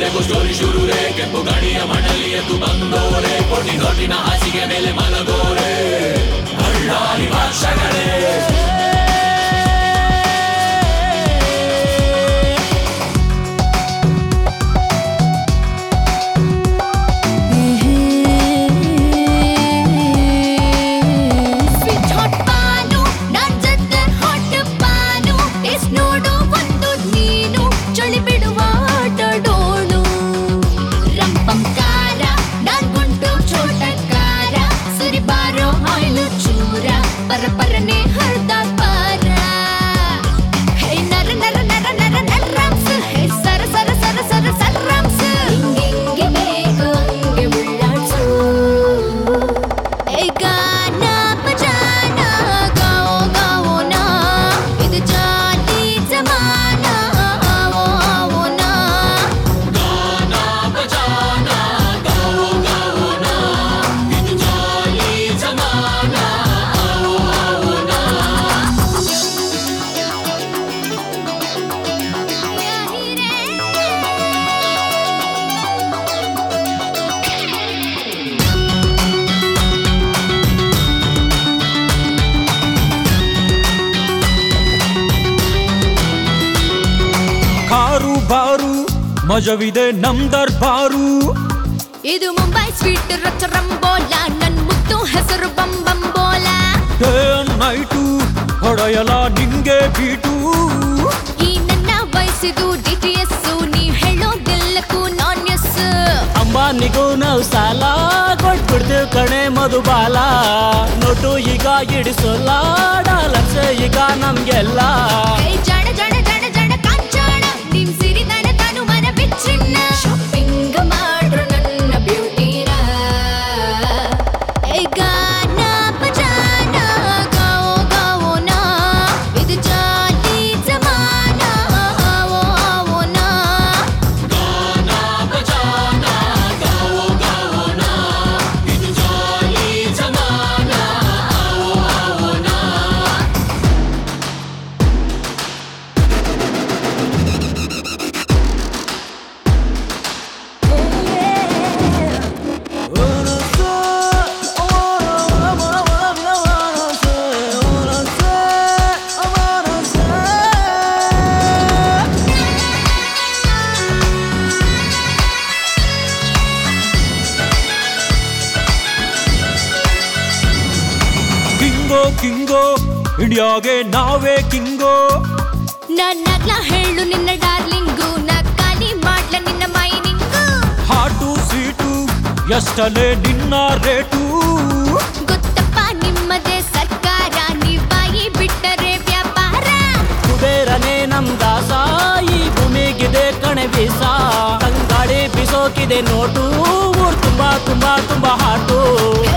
ಬೇಕು ಸ್ಟೋರಿ ಶುರು ರೇ ಕೆಂಪು ಗಾಡಿಯ ಮಣಲಿ ಎದ್ದು ಬಂದೋರೆ ಕೋಟಿ ನೋಟಿನ ಹಾಸಿಗೆ ಮೇಲೆ ಮಲಗೋರೆ ಬಳ್ಳಾರಿ ಭಾಷೆಗಳೇ Sweet hot ಪಾನು, ನನ್ ಜೊತೆ hot ಪಾನು. Taste ನೋಡು ಒಂದು ನೀನು, ಚಳಿ ಬಿಡುವ ಆಟಾಡೋಣು. ರಂಪಂ ಕಾರ, ನಾನ್ ಗುಂಡು ಚೋಟ ಕಾರ. ಸುರಿ ಬಾರೋ ಆಯ್ಲು ಚೂರ, ಪರ ಪರನೆ ಹರ್ದ ಪಾರ. ಹೇ ನರ ನರ ನರ ನರ ನರ್ರಾಮ್ಸ್, ಹೇ ಸರ ಸರ ಸರ ಸರ ಸರ್ರಾಮ್ಸ್. ಹಿಂಗಿಂಗೆ ಬೇಕು ಹಂಗೆ ಉಳ್ಳಾಡ್ಸು. ಏ ಗಾನ ಬಜಾನ ಗಾವೋ ಗಾವೋ ನಾ ಇದು ಜಾಲಿ ಜಮಾನ ಆವೋ ಆವೋ ನಾ ಗಾನಾ ಬಜಾನಾ ಗಾವೋ ಗಾವೋ ನಾ ಇದು ಜಾಲಿ ಜಮಾನ ಆವೋ ಆವೋ ನಾ ಯಾ ಹೀರೆ ಕಾರು ಬಾರು ಮಜವಿದೆ ನಮ್ ದರ್ಬಾರು ಇದು ಮುಂಬೈ ಸ್ವೀಟ್ ರಚ ರಂಬೋಲ ನನ್ ಮುತ್ತು ಹೆಸರು ಬಂಬಂಬೋಲ ಡೇ ನೈಟು ಹೊಡೆಯಲ ನಿಂಗೆ ಬೀಟು ಈ ನನ್ನ ವಯಸ್ಸಿದು ಡಿ ಟಿ ಎಸ್ ನೀ ಹೇಳೋದೆಲ್ಲಕ್ಕೂ ನಾನ್ ಎಸ್ ಅಂಬಾನಿಗೂ ನಾವು ಸಾಲ ಕೊಟ್ಬಿಡ್ತೀವಿ ಕಣೆ ಮಧುಬಾಲ ನೋಟು ಈಗ ಇಡಿಸೋಲ್ಲ ಡಾಲರ್ಸ್ ಈಗ ನಮ್ಗೆಲ್ಲ ಹೇ ಜಣ ಜಣ ಜಣ ಜಣ ಕಾಂಚಾಣ ನಿಮ್ ಸಿರಿತನ ತಾನು ಮನ ಬಿಚ್ಚಿನ್ನ ಶಾಪಿಂಗ್ ಮಾಡ್ರು ನನ್ನ ಬ್ಯೂಟಿನ ಏ ಗಾನ ಬಜಾನ ಗಾವೋ ಗಾವೋ ನಾ ಇದು ಜಾಲಿ ಜಮಾನ ಆವೋ ಆವೋ ನಾ ಗಾನಾ ಬಜಾನಾ ಗಾವೋ ಗಾವೋ ನಾ ಇದು ಜಾಲಿ ಜಮಾನ ಆವೋ ಆವೋ ನಾ ಕಿಂಗೋ ಕಿಂಗೋ ಇಂಡಿಯಾಗೆ ನಾವೇ ಕಿಂಗೋ ನನ್ನಗ್ಲ ಹೇಳು ನಿನ್ನ ಡಾರ್ಲಿಂಗು ನಾ ಖಾಲಿ ಮಾಡ್ಲ ನಿನ್ನ ಮೈನಿಂಗು ಹಾಟು ಸ್ವೀಟು ಎಷ್ಟಲೆ ನಿನ್ನ ರೇಟು ಗೊತ್ತಪ್ಪ ನಿಮ್ಮದೇ ಸರ್ಕಾರ ನೀವ್ ಬಾಯಿ ಬಿಟ್ಟರೆ ವ್ಯಾಪಾರ ಕುಬೇರನೇ ನಮ್ ದಾಸ ಈ ಭೂಮಿಗಿದೆ ಕಣೆ ಬೀಸ ತಂಗಾಡಿ ಬಿಸೋಕಿದೆ ನೋಟು ಊರ್ ತುಂಬಾ ತುಂಬಾ ತುಂಬಾ ಹಾಟು